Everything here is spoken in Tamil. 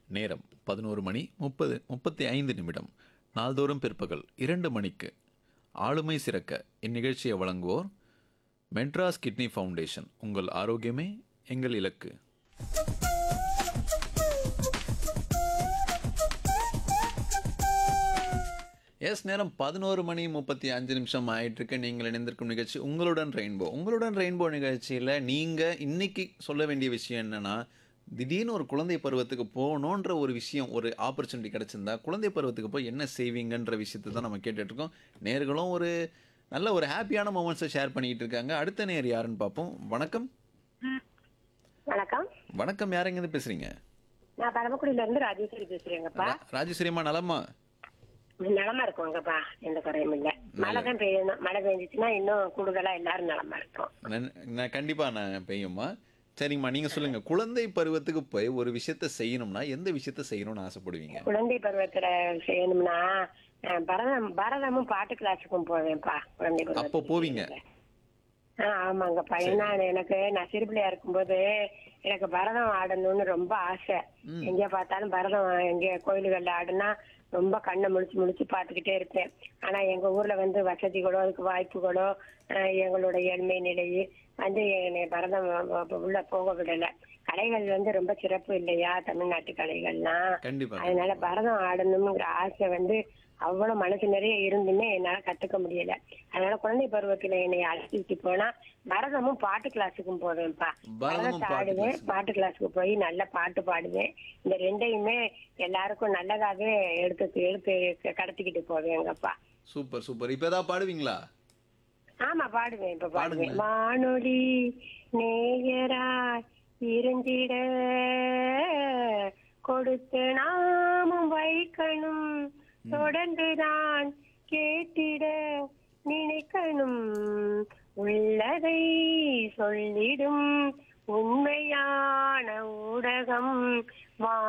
நேரம் பதினோரு மணி முப்பது முப்பத்தி ஐந்து நிமிடம் நாள்தோறும் பிற்பகல் இரண்டு மணிக்கு ஆளுமை சிறக்க இந்நிகழ்ச்சியை வழங்குவோர் மெட்ராஸ் கிட்னி ஃபவுண்டேஷன் உங்கள் ஆரோக்கியமே எங்கள் இலக்கு எஸ் நேரம் பதினோரு மணி முப்பத்தி அஞ்சு நிமிஷம் ஆயிட்டு இருக்கு நீங்கள் இணைந்திருக்கும் நிகழ்ச்சி உங்களுடன் ரெயின்போ உங்களுடன் ரெயின்போ நிகழ்ச்சியில் நீங்கள் இன்னைக்கு சொல்ல வேண்டிய விஷயம் என்னன்னா திடீர்னு ஒரு குழந்தை பருவத்துக்கு போகணுன்ற ஒரு விஷயம் ஒரு ஆப்பர்ச்சுனிட்டி கிடைச்சிருந்தா குழந்தை பருவத்துக்கு போய் என்ன செய்வீங்கன்ற விஷயத்தை தான் நம்ம கேட்டுட்டு இருக்கோம் நேர்களும் ஒரு நல்ல ஒரு ஹாப்பியான மூமெண்ட்ஸை ஷேர் பண்ணிக்கிட்டு இருக்காங்க அடுத்த நேர் யாருன்னு பார்ப்போம் வணக்கம் வணக்கம் வணக்கம் யாரெங்கேருந்து பேசுறீங்க நான் பரமக்குடியில இருந்து ராஜேஸ்வரி பேசுறேங்கப்பா ரா- ராஜேஸ்வரியம்மா நலமா நலமா இருக்கோங்கப்பா எந்த குறையும் இல்ல மழை தான் பெய்யணும் மழை பெஞ்சிச்சுன்னா இன்னும் கூடுதலா எல்லாரும் நலமா இருக்கும் நான் நான் கண்டிப்பாக நான் பெய்யும்மா சரிங்கம்மா நீங்கள் சொல்லுங்கள் குழந்தை பருவத்துக்கு போய் ஒரு விஷயத்த செய்யணும்னா எந்த விஷயத்த செய்யணும்னு ஆசைப்படுவீங்க குழந்தை பருவத்துல செய்யணும்னா அஹ், பரதம் பரதமும் பாட்டு கிளாஸுக்கும் போவேன்ப்பா குழந்தை அப்போ பருவத்துல போவீங்க ஆ, ஆமாங்கப்பா ஏன்னா எனக்கு நான் சிறுபிள்ளையா இருக்கும்போது எனக்கு பரதம் ஆடணும்னு ரொம்ப ஆசை எங்க பார்த்தாலும் பரதம் எங்க கோயில்கள்ல ஆடுனா ரொம்ப கண்ணை முழிச்சு முழிச்சு பார்த்துக்கிட்டே இருப்பேன் ஆனா எங்க ஊர்ல வந்து வசதிகளோ அதுக்கு வாய்ப்புகளோ அஹ், எங்களோட ஏழ்மை நிலையை வந்து என்னை பரதம் வ- வ- உள்ள போக விடல கலைகள் வந்து ரொம்ப சிறப்பு இல்லையா தமிழ்நாட்டு கலைகள்லாம் கண்டிப்பா அதனால பரதம் ஆடணுங்கிற ஆசை வந்து அவ்வளவு மனசு நிறைய இருந்துமே என்னால கத்துக்க முடியல அதனால குழந்தை பருவத்துல என்னை அழைச்சிட்டு போனா பரதமும் பாட்டு கிளாஸுக்கும் போவேன்ப்பா பரதமும் பரதத்தை பாட்டு ஆடுவேன் class. பாட்டு கிளாஸுக்கு போய் நல்ல பாட்டு பாடுவேன் இந்த ரெண்டையுமே எல்லாருக்கும் நல்லதாவே எடுத்து எடுத்து கடத்திக்கிட்டு போவேங்கப்பா சூப்பர் சூப்பர் இப்போ ஏதாவது பாடுவீங்களா ஆமா பாடுவேன் இப்ப பாடுவேன் பாடுங்களேன். வானொலி நேயராய் இருந்திட கொடுத்து நாமும் வைக்கணும் தொடர்ந்துதான் கேட்டிட நினைக்கணும் உள்ளதை சொல்லிடும் உண்மையான ஊடகம் வா